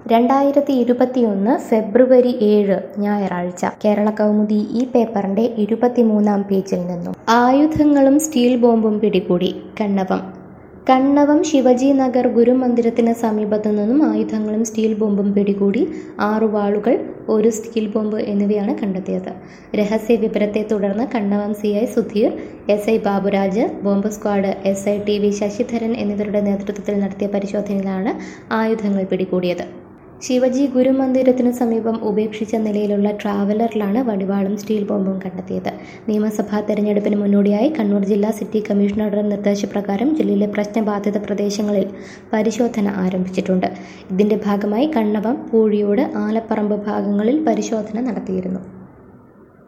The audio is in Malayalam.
രണ്ടായിരത്തി ഇരുപത്തിയൊന്ന് ഫെബ്രുവരി ഏഴ് ഞായറാഴ്ച കേരള കൗമുദി ഈ പേപ്പറിന്റെ ഇരുപത്തിമൂന്നാം പേജിൽ നിന്നും ആയുധങ്ങളും സ്റ്റീൽ ബോംബും പിടികൂടി കണ്ണവം കണ്ണവം ശിവജി നഗർ ഗുരുമന്ദിരത്തിന് സമീപത്തു നിന്നും ആയുധങ്ങളും സ്റ്റീൽ ബോംബും പിടികൂടി ആറു വാളുകൾ ഒരു സ്റ്റീൽ ബോംബ് എന്നിവയാണ് കണ്ടെത്തിയത് രഹസ്യ വിവരത്തെ തുടർന്ന് Kannavam C I Sudheer S I Baburaj bomb squad S I T V Sasidharan എന്നിവരുടെ നേതൃത്വത്തിൽ നടത്തിയ പരിശോധനയിലാണ് ആയുധങ്ങൾ പിടികൂടിയത് ശിവജി ഗുരുമന്ദിരത്തിനു സമീപം ഉപേക്ഷിച്ച നിലയിലുള്ള ട്രാവലറിലാണ് വടിവാളും സ്റ്റീൽ ബോംബും കണ്ടെത്തിയത് നിയമസഭാ തെരഞ്ഞെടുപ്പിന് മുന്നോടിയായി കണ്ണൂർ ജില്ലാ സിറ്റി കമ്മീഷണറുടെ നിർദ്ദേശപ്രകാരം ജില്ലയിലെ പ്രശ്നബാധിത പ്രദേശങ്ങളിൽ പരിശോധന ആരംഭിച്ചിട്ടുണ്ട് ഇതിന്റെ ഭാഗമായി കണ്ണവം പൂഴിയോട് ആലപ്പറമ്പ് ഭാഗങ്ങളിൽ പരിശോധന നടത്തിയിരുന്നു